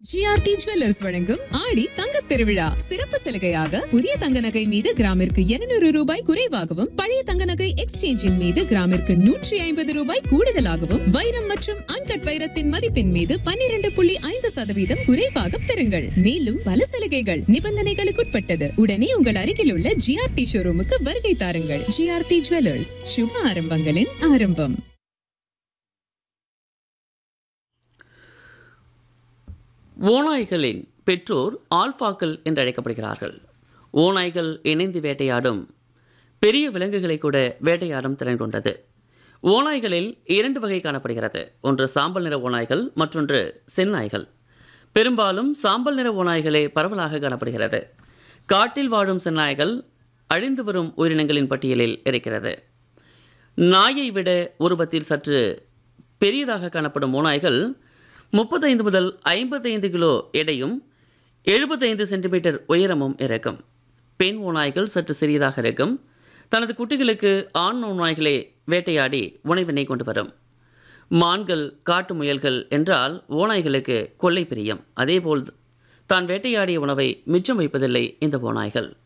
GRT jewellers வழங்கும் ஆடி தங்கத் திருவிழா சிறப்பு சலுகையாக புதிய தங்க நகை மீது கிராமிற்கு 200 ரூபாய் குறைவாகவும் பழைய தங்க நகை எக்ஸ்சேஞ்சின் மீது கிராமிற்கு நூற்றி ஐம்பது ரூபாய் கூடுதலாகவும் வைரம் மற்றும் அன்கட் வைரத்தின் மதிப்பின் மீது 12.5% புள்ளி ஐந்து சதவீதம் குறைவாக பெறுங்கள் மேலும் பல சலுகைகள் நிபந்தனைகளுக்குட்பட்டது உடனே உங்கள் அருகில் உள்ள ஜிஆர்டி ஷோரூமுக்கு வருகை தாருங்கள் ஜிஆர்டி ஜுவல்லர்ஸ் சுப ஆரம்பங்களின் ஆரம்பம் ஓநாய்களின் பெற்றோர் ஆல்பாக்கள் என்று அழைக்கப்படுகிறார்கள் ஓநாய்கள் இணைந்து வேட்டையாடும் பெரிய விலங்குகளை கூட வேட்டையாடும் திறன் கொண்டது ஓநாய்களில் இரண்டு வகை காணப்படுகிறது ஒன்று சாம்பல் நிற ஓநாய்கள் மற்றொன்று செந்நாய்கள் பெரும்பாலும் சாம்பல் நிற ஓநாய்களே பரவலாக காணப்படுகிறது காட்டில் வாழும் செந்நாய்கள் அழிந்து வரும் உயிரினங்களின் பட்டியலில் இருக்கிறது நாயை விட உருவத்தில் சற்று பெரியதாக காணப்படும் ஓநாய்கள் முப்பத்தைந்து முதல் ஐம்பத்தைந்து கிலோ எடையும் எழுபத்தைந்து சென்டிமீட்டர் உயரமும் இருக்கும் பெண் ஓநாய்கள் சற்று சிறியதாக இருக்கும் தனது குட்டிகளுக்கு ஆண் ஓநாய்களே வேட்டையாடி உணவினை கொண்டு வரும் மான்கள் காட்டு முயல்கள் என்றால் ஓநாய்களுக்கு கொள்ளை பிரியம் அதேபோல் தான் வேட்டையாடிய உணவை மிச்சம் வைப்பதில்லை இந்த ஓநாய்கள்